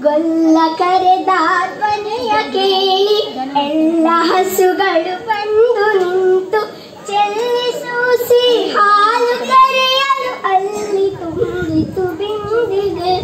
ಗೊಲ್ಲ ಕರೆದ ಧ್ವನಿಯ ಕೇಳಿ ಎಲ್ಲ ಹಸುಗಳು ಬಂದು ನಿಂತು ಚೆಲ್ಲಿಸೂಸಿ ಹಾಲು ಕರೆಯಲು ಅಲ್ಲಿ ತುಂಬಿತು ಬಿಂದಿಗೆ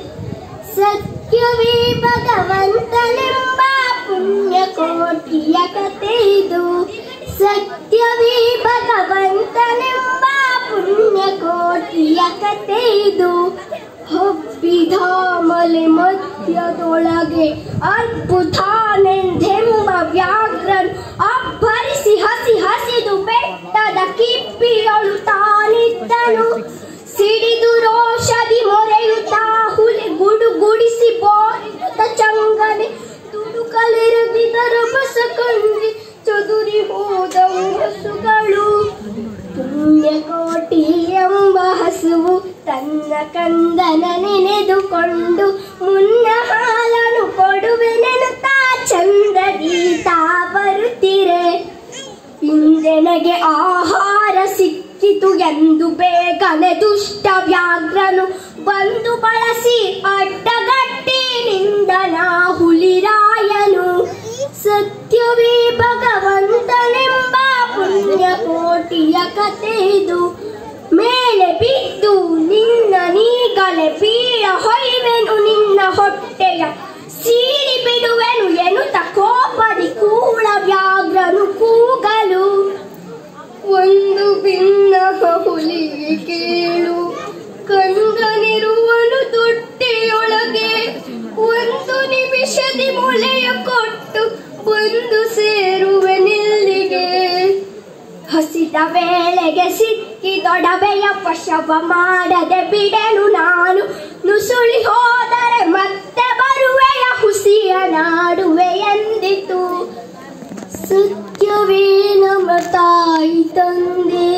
ಸತ್ಯವೇ ಭಗವಂತನೆಂಬ ಪುಣ್ಯ ಕೋಟಿಯ ಕತೆ ಇದು ಸತ್ಯವೇ ಭಗವಂತನೆಂಬ ಪುಣ್ಯ ಕೋಟಿಯ ಕತೆ ಇದು ಹಬ್ಬಿದ ಮಲೆ ಮಧ್ಯದೊಳಗೆ ಅದ್ಭುತಾನೆಂದೆಂಬ ವ್ಯಾಘ್ರನ್ ಅಬ್ಬರಿಸಿ ಹಸಿ ಹಸಿದು ಬೆಟ್ಟದ ಕಿಪ್ಪಿಯೊಳು ತಾನಿದ್ದನು ಸಿಡಿದು ರೋಷದಿ ಮೊರೆಯುತ್ತಾ ಹುಲಿ ಗುಡು ಗುಡಿಸಿ ಬೋರಿದ ಚಂಗನೆ ತುಡುಕಲೆರಗಿದರ ಬಸ ಕಂಡಿ ಚದುರಿ ಹೋದವು ಹಸುಗಳು ಪುಣ್ಯಕೋಟಿ ಎಂಬ ಹಸುವು ತನ್ನ ಕಂದನ ನೆನೆದುಕೊಂಡು ಮುನ್ನ ಹಾಲನು ಕೊಡುವೆನೆನುತ್ತಾ ಚಂದ್ರಗೀತ ಬರುತ್ತಿರೆ ಇಂದೆನಗೆ ಆಹಾರ ಸಿಕ್ಕಿತು ಎಂದು ಬೇಗನೆ ದುಷ್ಟ ವ್ಯಾಘ್ರನು ಬಂದು ಬಳಸಿ ಅಡ್ಡಗಟ್ಟಿ ನಿಂದನ ಹುಲಿರಾಯನು ಸತ್ಯವೇ ಭಗವಂತನೆಂಬ ಪುಣ್ಯ ಕೋಟಿಯ ಕತೆ ಇದು ಮೇಲೆ ಬಿದ್ದು ನಿನ್ನ ನೀಗಲೆ ಬೀಳ ಹೊಯ್ವೆನು ನಿನ್ನ ಹೊಟ್ಟೆಯ ಸೀಳಿ ಬಿಡುವೆನು ಎನ್ನುತ್ತ ಕೋಪದಿ ಕೂಳ ವ್ಯಾಘ್ರನು ಕೂಗಲು ಒಂದು ಭಿನ್ನ ಹುಲಿಗೆ ಕೇಳು ಕಂದನಿರುವನು ತೊಟ್ಟೆಯೊಳಗೆ ಒಂದು ನಿಮಿಷದಿ ಮೊಳೆಯ ಕೊಟ್ಟು ಬಂದು ಸೇರುವೆನಿಲ್ಲಿಗೆ ಹಸಿದ ವೇಳೆಗೆ ಸಿಕ್ಕಿದೊಡವೆಯ ವಶವ ಮಾಡದೆ ಬಿಡೆನು ನಾನು ನುಸುಳಿ ಹೋದರೆ ಮತ್ತೆ ಬರುವೆಯ ಹುಸಿಯ ನಾಡುವೆ ಎಂದಿತು ಸತ್ಯವೇ ನಮ್ಮ ತಾಯಿ ತಂದೆ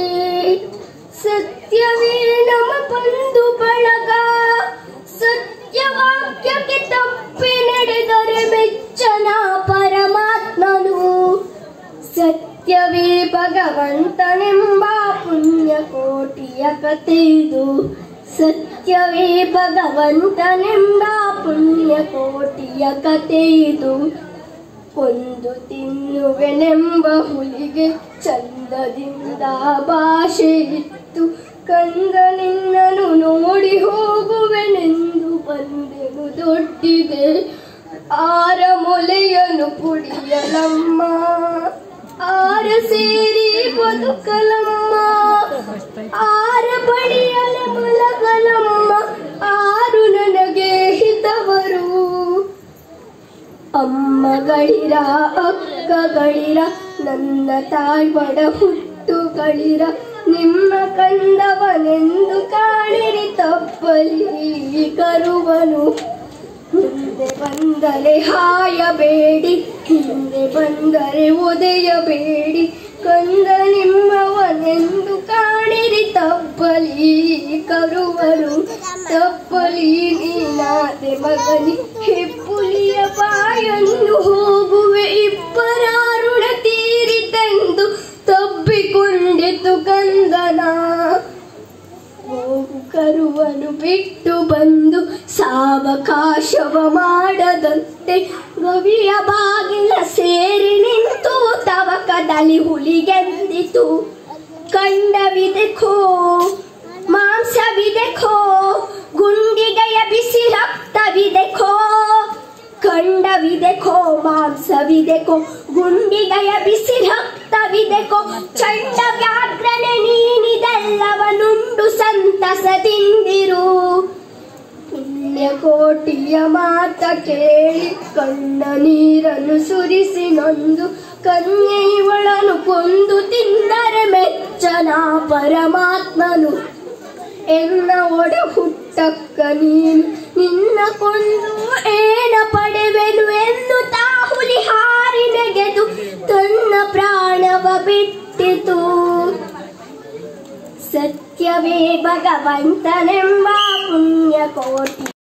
ಸತ್ಯವೇ ನಮ್ಮ ಬಂಧು ಬಳಗ ಸತ್ಯವಾಕ್ಯಕ್ಕೆ ತಪ್ಪಿ ನಡೆದರೆ ಮೆಚ್ಚನ ಪರಮಾತ್ಮನು ಸತ್ಯವೇ ಭಗವಂತನೆಂಬ ಪುಣ್ಯ ಕೋಟಿಯ ಕತೆ ಇದು ಸತ್ಯವೇ ಭಗವಂತನೆಂಬ ಪುಣ್ಯ ಕೋಟಿಯ ಕತೆ ಇದು ಒಂದು ತಿನ್ನುವೆನೆಂಬ ಹುಲಿಗೆ ಚಂದದಿಂದ ಭಾಷೆ ಇತ್ತು ಕಂದ ನಿನ್ನನು ನೋಡಿ ಹೋಗುವೆನೆಂದು ಬಂದೆನು ದೊಡ್ಡಿಗೆ ಆರ ಮೊಲೆಯನು ಪುಡಿಯಲಮ್ಮ ಆರ ಸೇರಿ ಬದುಕಲಮ್ಮ ಆರ ಬಡಿಯಲ ಮಲಗಲಮ್ಮ ಆರು ನನಗೆ ಹಿತವರು ಅಮ್ಮಗಳಿರ ಅಕ್ಕಗಳಿರ ನನ್ನ ತಾಯ್ಬಡ ಹುಟ್ಟುಗಳಿರ ನಿಮ್ಮ ಕಂದವನೆಂದು ಕಾಣಿರಿ ತಪ್ಪಲಿ ಕರುವನು ಮುಂದೆ ಬಂದರೆ ಹಾಯಬೇಡಿ ಹಿಂದೆ ಬಂದರೆ ಒದೆಯಬೇಡಿ ಕಂದ ನಿಮ್ಮವನೆಂದು ಕಾಣಿರಿ ತಪ್ಪಲಿ ಕರುವರು ತಪ್ಪಲಿ ನೀನಾದೆ ಮಗನಿ ಹೆಪ್ಪುಲಿಯ ಬಾಯನ್ನು ಹೋಗುವೆ ಇಬ್ಬರಾರುಣ ತೀರಿತೆಂದು ತಬ್ಬಿಕೊಂಡಿತು ಕಂದನ ಹೋಗು ಕರುವನು ಬಿಟ್ಟು ಬಂದು ಸಾವಕಾಶವ ಮಾಡದಂತೆ ಗವಿಯ ಬಾಗಿಲ ಸೇರಿ ನಿಂತು ತವಕದಲ್ಲಿ ಹುಲಿಗೆಂದಿತು ಕಂಡವಿದೆ ಖೋ ಮಾಂಸವಿದೆ ಖೋ ಗುಂಡಿಗೆಯ ಬಿಸಿ ರಕ್ತವಿದೆ ಖೋ ಖಂಡವಿದೆ ಖೋ ಮಾಂಸವಿದೆ ಖೋ ಗುಂಡಿಗೆಯ ಬಿಸಿ ರಕ್ತವಿದೆ ಖೋ ಚಂಡ ವ್ಯಾಘ್ರನೆ ನೀನಿದೆಲ್ಲವನುಂಡು ಸಂತಸದಿಂದಿರು ಪುಣ್ಯಕೋಟಿಯ ಮಾತ ಕೇಳಿ ಕಣ್ಣ ನೀರನ್ನು ಸುರಿಸಿ ನೊಂದು ಕನ್ಯೆ ಇವಳನು ಕೊಂದು ತಿಂದರೆ ಮೆಚ್ಚನ ಪರಮಾತ್ಮನು ಎನ್ನ ಒಡ ಹುಟ್ಟಕ್ಕ ನೀನು ನಿನ್ನ ಕೊಂದು ಏನ ಪಡೆವೆನು ಎಂದು ತಾಹುಲಿ ಹಾರಿ ನೆಗೆದು ತನ್ನ ಪ್ರಾಣವ ಬಿಟ್ಟಿತು ಸತ್ಯವೇ ಭಗವಂತನೆಂಬ ಪುಣ್ಯ ಕೋಟಿ